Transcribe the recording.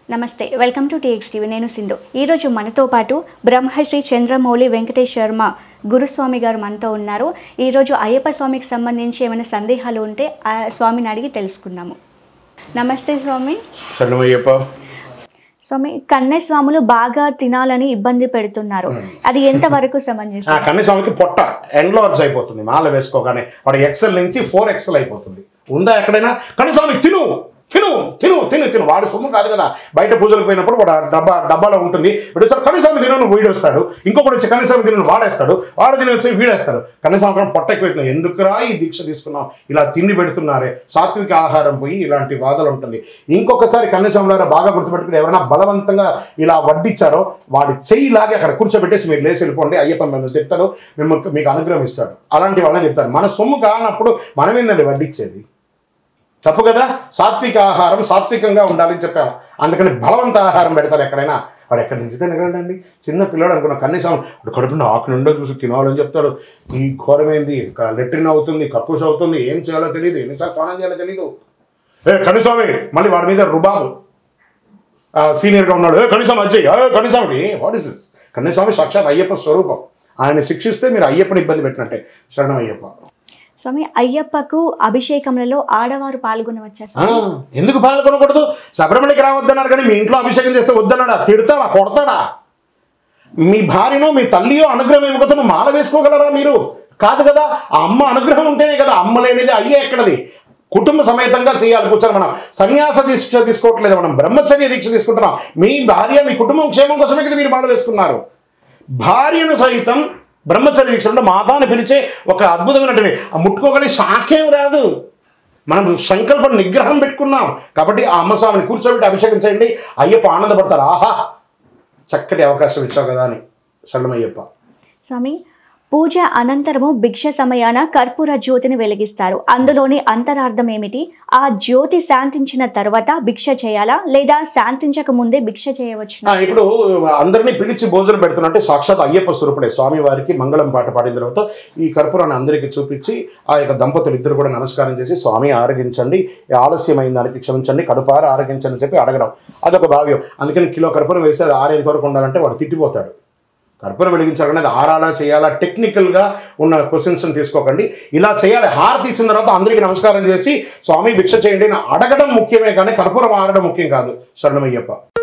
నమస్తే welcome to TX TV నేను సింధు ఈరోజు మనతో పాటు బ్రహ్మశ్రీ చంద్రమౌళి వెంకటేష్ శర్మ గురుస్వామి గారు మనతో ఉన్నారు ఈరోజు అయ్యప్ప స్వామికి సంబంధించి ఏమైనా సందేహాలు ఉంటే ఆ స్వామిని అడిగి తెలుసుకుందాము నమస్తే స్వామి శరణమయ్యప్ప స్వామి కన్నె స్వాములు బాగా తినాలని ఇబ్బంది పెడుతున్నారు అది ఎంత వరకు ఆ సమంజసం కన్నీస్వామికి పొట్ట ఎండ్లార్జ్ అయిపోతుంది మాల వేసుకోగానే వాడు ఎక్సెల్ నుంచి ఫోర్ ఎక్సెల్ అయిపోతుంది ఉందా ఎక్కడైనా కనీస్వామి తిను తిను తిను తిను తిను వాడు సొమ్ము కాదు కదా బయట పూజలకు పోయినప్పుడు వాడు ఆ డబ్బా డబ్బాలో ఉంటుంది వీడు సార్ కనీస్వామి తినను వీడు వస్తాడు ఇంకొకటి వచ్చి కనీస్వామి తినను వాడేస్తాడు వాడు తిని వచ్చి వీడేస్తాడు కనీసం పొట్ట ఎక్కువ ఎందుకురా ఈ దీక్ష తీసుకున్నాం ఇలా తిండి పెడుతున్నారే సాత్విక ఆహారం పోయి ఇలాంటి బాధలు ఉంటుంది ఇంకొకసారి కన్యస్వాములారా బాగా గుర్తుపెట్టుకుని ఎవరైనా బలవంతంగా ఇలా వడ్డిచ్చారో వాడి చెయ్యి లాగి అక్కడ కూర్చోబెట్టేసి మీరు లేచి వెళ్ళిపోండి అయ్యప్ప మిమ్మల్ని చెప్తాడు మిమ్మల్ని మీకు అనుగ్రహం ఇస్తాడు అలాంటి వాళ్ళని చెప్తారు మన సొమ్ము కానప్పుడు మనమేందండి వడ్డిచ్చేది తప్పు కదా సాత్విక ఆహారం సాత్వికంగా ఉండాలని చెప్పాము అందుకని బలవంత ఆహారం పెడతారు ఎక్కడైనా వాడు ఎక్కడి నుంచి తినగలడండి చిన్న పిల్లడు అనుకున్న కనీసం వాడు కడుపు నిండా ఆకు నిండా చూసి తినాలని చెప్తాడు ఈ ఘోరమైంది లెట్రిన్ అవుతుంది కక్కుస్ అవుతుంది ఏం చేయాలో తెలియదు ఎన్నిసార్లు స్నానం చేయాలో తెలియదు ఏ కనీస్వామి మళ్ళీ వాడి మీద రుబాబు ఆ, సీనియర్గా ఉన్నాడు ఏ కనీసం అజ్జయ్ ఏ Kaniswami what is this Kaniswami సాక్షాత్ అయ్యప్ప స్వరూపం ఆయన శిక్షిస్తే మీరు అయ్యప్పని ఇబ్బంది పెట్టినట్టే శరణం అయ్యప్ప స్వామి అయ్యప్పకు అభిషేకములలో ఆడవారు పాల్గొనవచ్చా ఆ, స్వామి ఎందుకు పాల్గొనకూడదు శబరిమలకి రావద్దన్నారు కానీ మీ ఇంట్లో అభిషేకం చేస్తే వద్దన్నాడా తిడతాడా కొడతాడా మీ భార్యనో మీ తల్లియో అనుగ్రహం ఇవ్వకపోతే నువ్వు మాల వేసుకోగలరా మీరు కాదు కదా ఆ అమ్మ అనుగ్రహం ఉంటేనే కదా అమ్మ లేనిది అయ్యే ఎక్కడది కుటుంబ సమేతంగా చేయాలి కూర్చొని మనం సన్యాస దీక్ష తీసుకోవట్లేదు మనం బ్రహ్మచర్య దీక్ష తీసుకుంటున్నాం మీ భార్య మీ కుటుంబం క్షేమం కోసమే కదా మీరు మాల వేసుకున్నారు భార్యను సైతం బ్రహ్మచర్య దీక్ష అంటే మాతాన్ని పిలిచే ఒక అద్భుతమైనటువంటి ఆ ముట్టుకోగలిగే శాఖేం రాదు మనం సంకల్పం నిగ్రహం పెట్టుకున్నాం కాబట్టి ఆ అమ్మ స్వామిని కూర్చోబెట్టి అభిషేకం చేయండి అయ్యప్ప ఆనందపడతారు ఆహా చక్కటి అవకాశం ఇచ్చావు కదా అని శరణమయ్యప్ప స్వామి పూజ అనంతరము భిక్ష సమయాన కర్పూర జ్యోతిని వెలిగిస్తారు అందులోని అంతరార్థం ఏమిటి ఆ జ్యోతి శాంతించిన తర్వాత భిక్ష చేయాలా లేదా శాంతించక ముందే భిక్ష చేయవచ్చు ఆ, ఇప్పుడు అందరినీ పిలిచి భోజనం పెడుతున్నట్టే సాక్షాత్ అయ్యప్ప స్వరూపుడే స్వామి వారికి మంగళం పాట పాడిన తర్వాత ఈ కర్పూరాన్ని అందరికీ చూపించి ఆ యొక్క దంపతులు ఇద్దరు కూడా నమస్కారం చేసి స్వామి ఆరగించండి ఆలస్యమైన దానికి క్షమించండి కడుపార ఆరగించండి అని చెప్పి అడగడం అదొక భావ్యం అందుకని కిలో కర్పూరం వేస్తే అది ఆరేంత వరకు ఉండాలంటే వాడు తిట్టిపోతాడు కర్పూరం వెలిగించాలనేది అది ఆరాలా చేయాలా టెక్నికల్గా ఉన్న క్వశ్చన్స్ని తీసుకోకండి ఇలా చేయాలి హారతి ఇచ్చిన తర్వాత అందరికీ నమస్కారం చేసి స్వామి భిక్ష చేయండి అని అడగడం ముఖ్యమే కానీ కర్పూరం ఆరడం ముఖ్యం కాదు శరణమయ్యప్ప